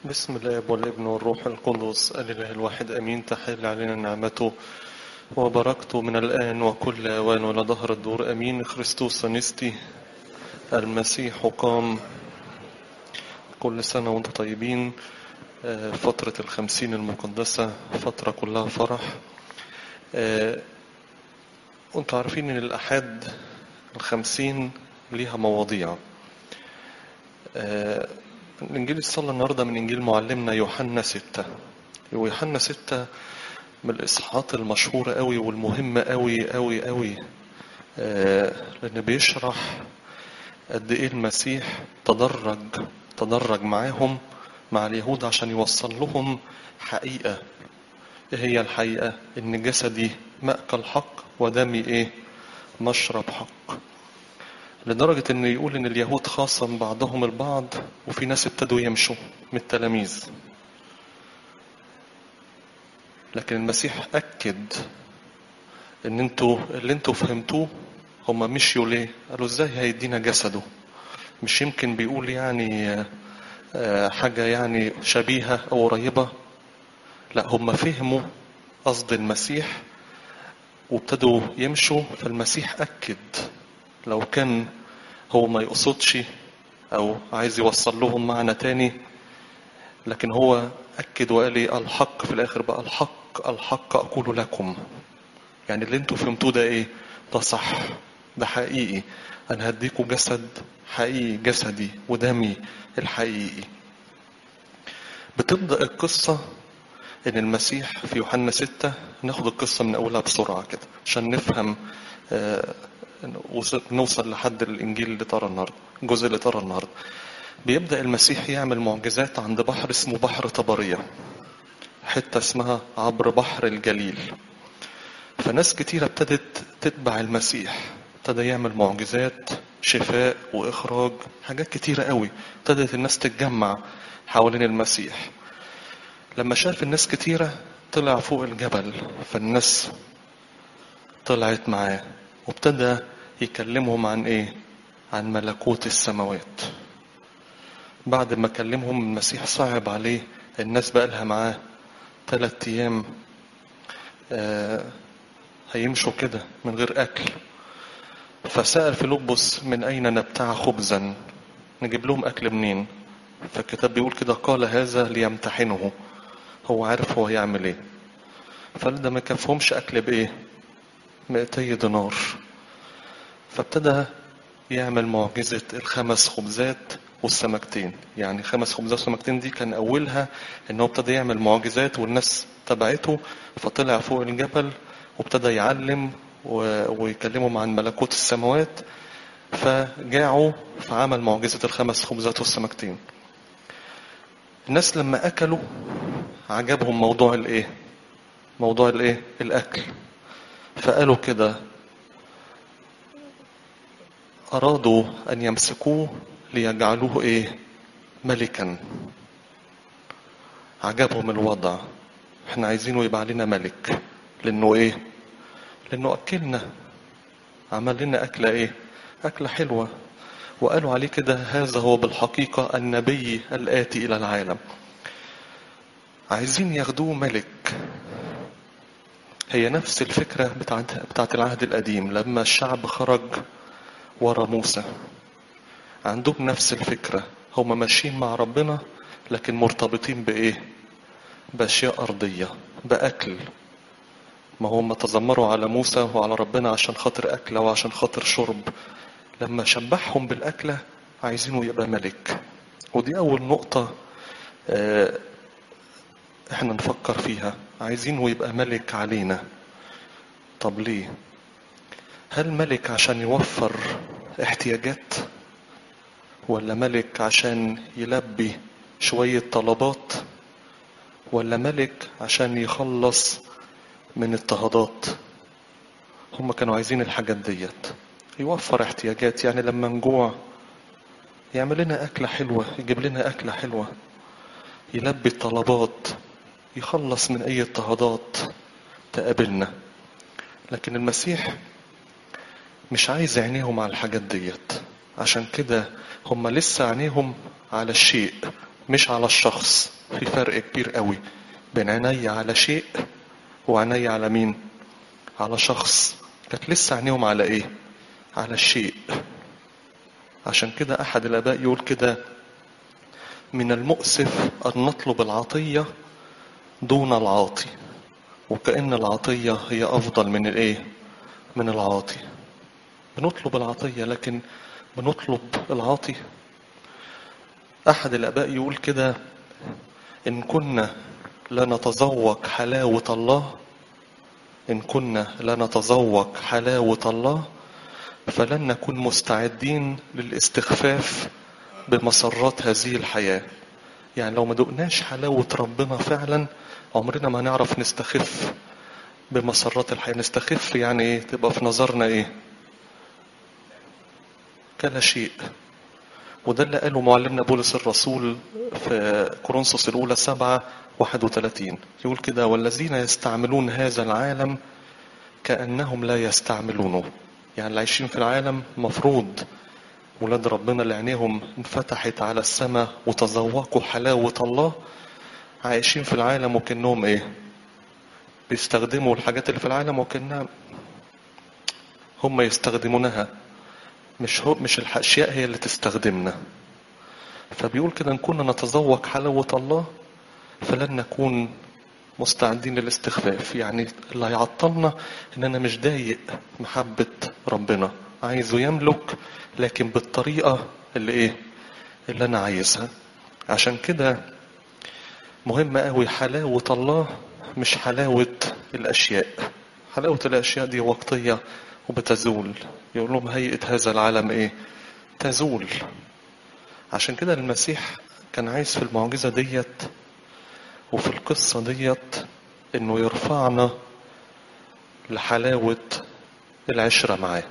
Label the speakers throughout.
Speaker 1: بسم الاب والابن والروح القدس الاله الواحد امين تحل علينا نعمته وبركته من الان وكل اوان ولا ظهر الدور امين خريستوس نستي المسيح قام كل سنه وانتم طيبين آه، فتره الخمسين المقدسه فتره كلها فرح آه، وانتم عارفين ان الاحاد الخمسين ليها مواضيع آه، الإنجيل الصلاة النهاردة من إنجيل معلمنا يوحنا ستة ويوحنا ستة من الإصحاحات المشهورة قوي والمهمة قوي قوي قوي آه، لأن بيشرح قد إيه المسيح تدرج تدرج معاهم مع اليهود عشان يوصل لهم حقيقة إيه هي الحقيقة؟ إن جسدي مأكل حق ودمي إيه؟ مشرب حق لدرجة إن يقول إن اليهود خاصم بعضهم البعض وفي ناس ابتدوا يمشوا من التلاميذ لكن المسيح أكد إن انتوا اللي انتوا فهمتوه هما مشيوا ليه؟ قالوا ازاي هيدينا جسده؟ مش يمكن بيقول يعني آه، آه، حاجة يعني شبيهة أو قريبة لا هم فهموا قصد المسيح وابتدوا يمشوا فالمسيح أكد لو كان هو ما يقصدش أو عايز يوصل لهم معنى تاني لكن هو أكد وقال لي الحق في الآخر بقى الحق الحق أقول لكم يعني اللي انتوا فهمتوه ده ايه ده صح ده حقيقي انا هديكوا جسد حقيقي جسدي ودمي الحقيقي بتبدأ القصة ان المسيح في يوحنا ستة ناخد القصة من اولها بسرعة كده عشان نفهم آه، وصل- نوصل لحد الانجيل اللي ترى النهارده الجزء اللي ترى النهارده بيبدأ المسيح يعمل معجزات عند بحر اسمه بحر طبرية حتة اسمها عبر بحر الجليل فناس كتيرة ابتدت تتبع المسيح ابتدى يعمل معجزات شفاء وإخراج حاجات كتيرة قوي ابتدت الناس تتجمع حوالين المسيح لما شاف الناس كتيرة طلع فوق الجبل فالناس طلعت معاه وابتدى يكلمهم عن ايه عن ملكوت السماوات بعد ما كلمهم المسيح صعب عليه الناس بقى لها معاه ثلاث ايام آه هيمشوا كده من غير اكل فسأل فيلبس من اين نبتاع خبزا نجيب لهم اكل منين فالكتاب بيقول كده قال هذا ليمتحنه هو عارف هو هيعمل ايه فقال ده ما كفهمش اكل بايه 200 دينار فابتدى يعمل معجزة الخمس خبزات والسمكتين يعني خمس خبزات وسمكتين دي كان أولها إن هو ابتدى يعمل معجزات والناس تبعته فطلع فوق الجبل وابتدى يعلم و- ويكلمهم عن ملكوت السماوات فجاعوا فعمل معجزة الخمس خبزات والسمكتين الناس لما أكلوا عجبهم موضوع الإيه موضوع الإيه الأكل فقالوا كده أرادوا أن يمسكوه ليجعلوه إيه ملكا عجبهم الوضع احنا عايزينه يبقى علينا ملك لأنه إيه لأنه أكلنا عمل لنا أكلة إيه أكلة حلوة وقالوا عليه كده هذا هو بالحقيقة النبي الآتي إلى العالم عايزين ياخدوه ملك هي نفس الفكرة بتاعت, بتاعت العهد القديم لما الشعب خرج ورا موسى عندهم نفس الفكرة هم ماشيين مع ربنا لكن مرتبطين بإيه بأشياء أرضية بأكل ما هم تذمروا على موسى وعلى ربنا عشان خاطر أكلة وعشان خاطر شرب لما شبعهم بالأكلة عايزينه يبقى ملك ودي أول نقطة آه، احنا نفكر فيها عايزينه يبقى ملك علينا طب ليه هل ملك عشان يوفر احتياجات ولا ملك عشان يلبي شوية طلبات ولا ملك عشان يخلص من اضطهادات هم كانوا عايزين الحاجات ديت يوفر احتياجات يعني لما نجوع يعمل لنا أكلة حلوة يجيب لنا أكلة حلوة يلبي الطلبات يخلص من أي اضطهادات تقابلنا لكن المسيح مش عايز عينيهم على الحاجات ديت عشان كده هم لسه عينيهم على الشيء مش على الشخص في فرق كبير قوي بين عيني على شيء وعيني على مين على شخص كانت لسه عينيهم على ايه على الشيء عشان كده احد الاباء يقول كده من المؤسف ان نطلب العطيه دون العاطي وكأن العطية هي أفضل من الإيه؟ من العاطي. بنطلب العطية لكن بنطلب العاطي. أحد الآباء يقول كده إن كنا لا نتذوق حلاوة الله إن كنا لا نتذوق حلاوة الله فلن نكون مستعدين للاستخفاف بمسرات هذه الحياة. يعني لو ما دقناش حلاوة ربنا فعلا عمرنا ما هنعرف نستخف بمسرات الحياة نستخف يعني ايه تبقى في نظرنا ايه كلا شيء وده اللي قاله معلمنا بولس الرسول في كورنثوس الأولى سبعة واحد وثلاثين يقول كده والذين يستعملون هذا العالم كأنهم لا يستعملونه يعني اللي عايشين في العالم مفروض ولاد ربنا اللي عينيهم انفتحت على السماء وتذوقوا حلاوة الله عايشين في العالم وكأنهم ايه بيستخدموا الحاجات اللي في العالم وكأنها هم يستخدمونها مش هو مش الاشياء هي اللي تستخدمنا فبيقول كده ان كنا نتذوق حلاوة الله فلن نكون مستعدين للاستخفاف يعني اللي هيعطلنا ان انا مش ضايق محبة ربنا عايزه يملك لكن بالطريقة اللي ايه اللي انا عايزها عشان كده مهم قوي حلاوة الله مش حلاوة الأشياء حلاوة الأشياء دي وقتية وبتزول يقول لهم هيئة هذا العالم إيه تزول عشان كده المسيح كان عايز في المعجزة ديت وفي القصة ديت إنه يرفعنا لحلاوة العشرة معاه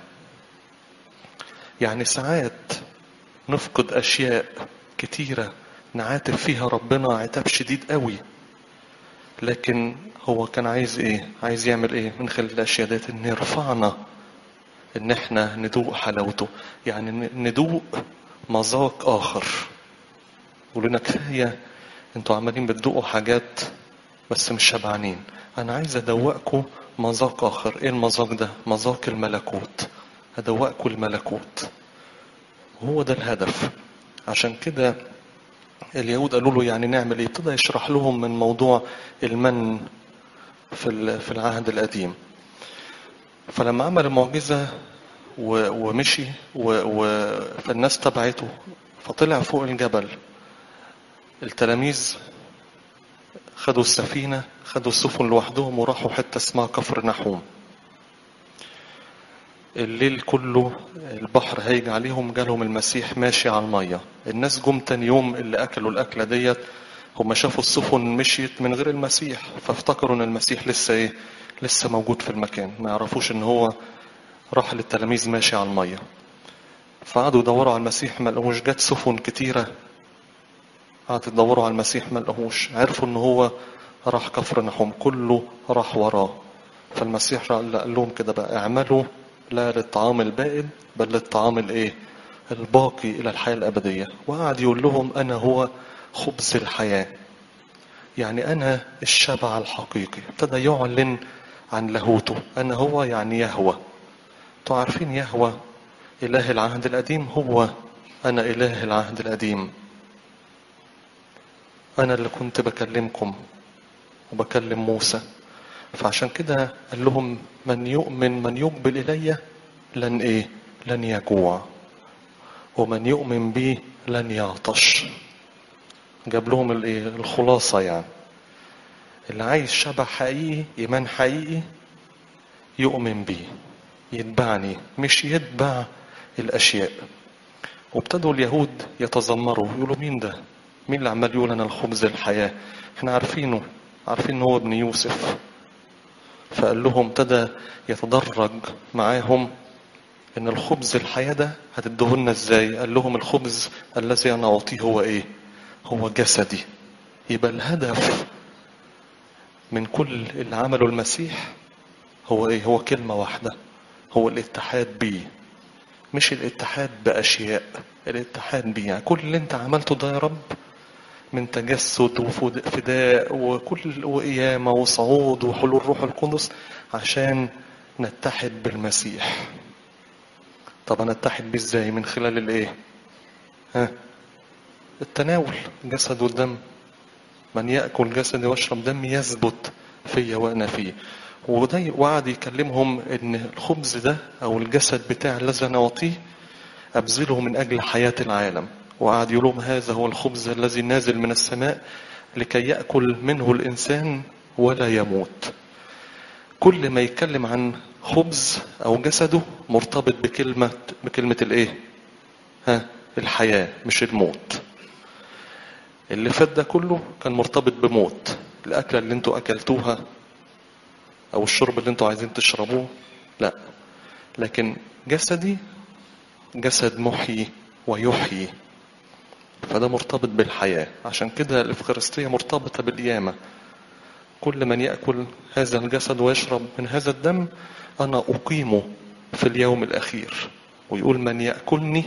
Speaker 1: يعني ساعات نفقد أشياء كتيرة نعاتب فيها ربنا عتاب شديد قوي لكن هو كان عايز ايه عايز يعمل ايه من خلال الاشياء ديت ان يرفعنا ان احنا ندوق حلاوته يعني ندوق مذاق اخر ولنا كفايه انتوا عمالين بتدوقوا حاجات بس مش شبعانين انا عايز ادوقكم مذاق اخر ايه المذاق ده مذاق الملكوت ادوقكم الملكوت وهو ده الهدف عشان كده اليهود قالوا له يعني نعمل ايه ابتدى يشرح لهم من موضوع المن في في العهد القديم فلما عمل المعجزة ومشي فالناس تبعته فطلع فوق الجبل التلاميذ خدوا السفينة خدوا السفن لوحدهم وراحوا حتة اسمها كفر نحوم الليل كله البحر هيج عليهم جالهم المسيح ماشي على المية الناس جم تاني يوم اللي أكلوا الأكلة ديت هم شافوا السفن مشيت من غير المسيح فافتكروا ان المسيح لسه ايه لسه موجود في المكان ما يعرفوش ان هو راح للتلاميذ ماشي على المية فقعدوا يدوروا على المسيح ما لقوش جت سفن كتيرة قعدوا يدوروا على المسيح ما لقوش عرفوا ان هو راح كفر نحوم كله راح وراه فالمسيح قال لهم كده بقى اعملوا لا للطعام البائد بل للطعام الايه الباقي الى الحياه الابديه وقعد يقول لهم انا هو خبز الحياه يعني انا الشبع الحقيقي ابتدى يعلن عن لاهوته انا هو يعني يهوى انتوا عارفين يهوى اله العهد القديم هو انا اله العهد القديم انا اللي كنت بكلمكم وبكلم موسى فعشان كده قال لهم من يؤمن من يقبل إلي لن إيه لن يجوع ومن يؤمن بي لن يعطش جاب لهم الايه الخلاصة يعني اللي عايز شبع حقيقي إيمان حقيقي يؤمن بي يتبعني مش يتبع الأشياء وابتدوا اليهود يتذمروا يقولوا مين ده مين اللي عمال يقول أنا الخبز الحياة احنا عارفينه عارفين ان هو ابن يوسف فقال لهم ابتدى يتدرج معاهم ان الخبز الحياة ده هتدهولنا ازاي قال لهم الخبز الذي انا اعطيه هو ايه هو جسدي يبقى الهدف من كل اللي عمله المسيح هو ايه هو كلمة واحدة هو الاتحاد بيه مش الاتحاد بأشياء الاتحاد بيه يعني كل اللي انت عملته ده يا رب من تجسد وفداء وكل وقيامة وصعود وحلول روح القدس عشان نتحد بالمسيح طب نتحد بيه ازاي من خلال الايه ها التناول جسد والدم من يأكل جسدي ويشرب دمي يثبت فيا وأنا فيه وده وقعد يكلمهم ان الخبز ده او الجسد بتاع الذي انا اعطيه ابذله من اجل حياة العالم وقعد يقول لهم هذا هو الخبز الذي نازل من السماء لكي يأكل منه الإنسان ولا يموت كل ما يتكلم عن خبز أو جسده مرتبط بكلمة بكلمة الإيه؟ ها الحياة مش الموت اللي فات ده كله كان مرتبط بموت الأكلة اللي انتوا أكلتوها أو الشرب اللي انتوا عايزين تشربوه لا لكن جسدي جسد محيي ويحيي فده مرتبط بالحياة عشان كده الإفخارستية مرتبطة بالقيامة كل من يأكل هذا الجسد ويشرب من هذا الدم أنا أقيمه في اليوم الأخير ويقول من يأكلني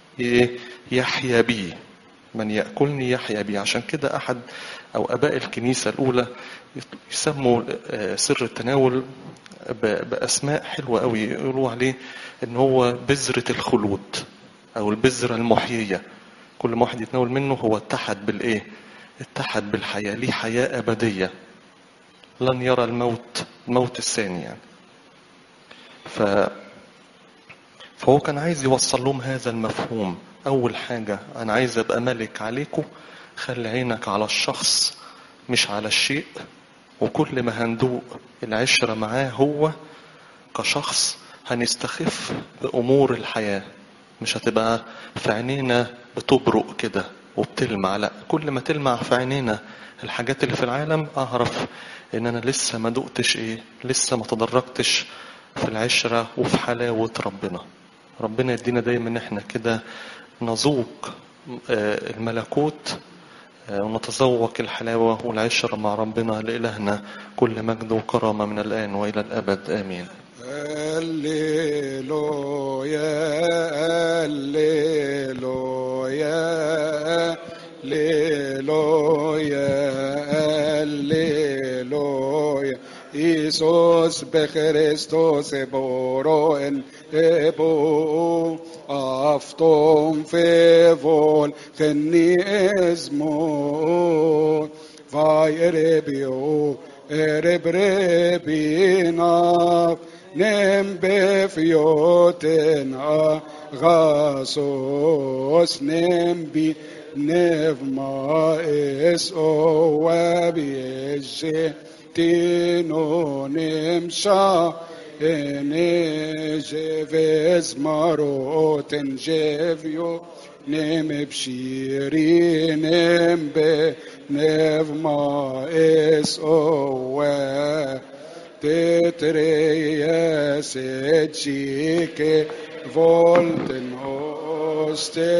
Speaker 1: يحيا بي من يأكلني يحيا بي عشان كده أحد أو أباء الكنيسة الأولى يسموا سر التناول بأسماء حلوة قوي يقولوا عليه إن هو بذرة الخلود أو البذرة المحيية كل ما واحد يتناول منه هو اتحد بالإيه؟ اتحد بالحياة ليه حياة أبدية لن يرى الموت الموت الثاني يعني ف فهو كان عايز يوصل لهم هذا المفهوم أول حاجة أنا عايز أبقى ملك عليكم خلي عينك على الشخص مش على الشيء وكل ما هندوق العشرة معاه هو كشخص هنستخف بأمور الحياة مش هتبقى في عينينا بتبرق كده وبتلمع لا كل ما تلمع في عينينا الحاجات اللي في العالم أعرف إن أنا لسه ما دقتش إيه لسه ما تدرجتش في العشرة وفي حلاوة ربنا ربنا يدينا دايما إن إحنا كده نذوق الملكوت ونتذوق الحلاوة والعشرة مع ربنا لإلهنا كل مجد وكرامة من الآن وإلى الأبد آمين
Speaker 2: هللويا هللويا هللويا هللويا إيسوس بخريستوس بورو إن إبو أفتم في فول خني اسمو فاي ربيو رب ربينا نم بفيوتنا غاسوس نم بي نفما اس او وبيجي تينو نمشا نجفز ماروت نجفيو نم بشيري نم بنفما اس او تتريا سجيك فولتن هوست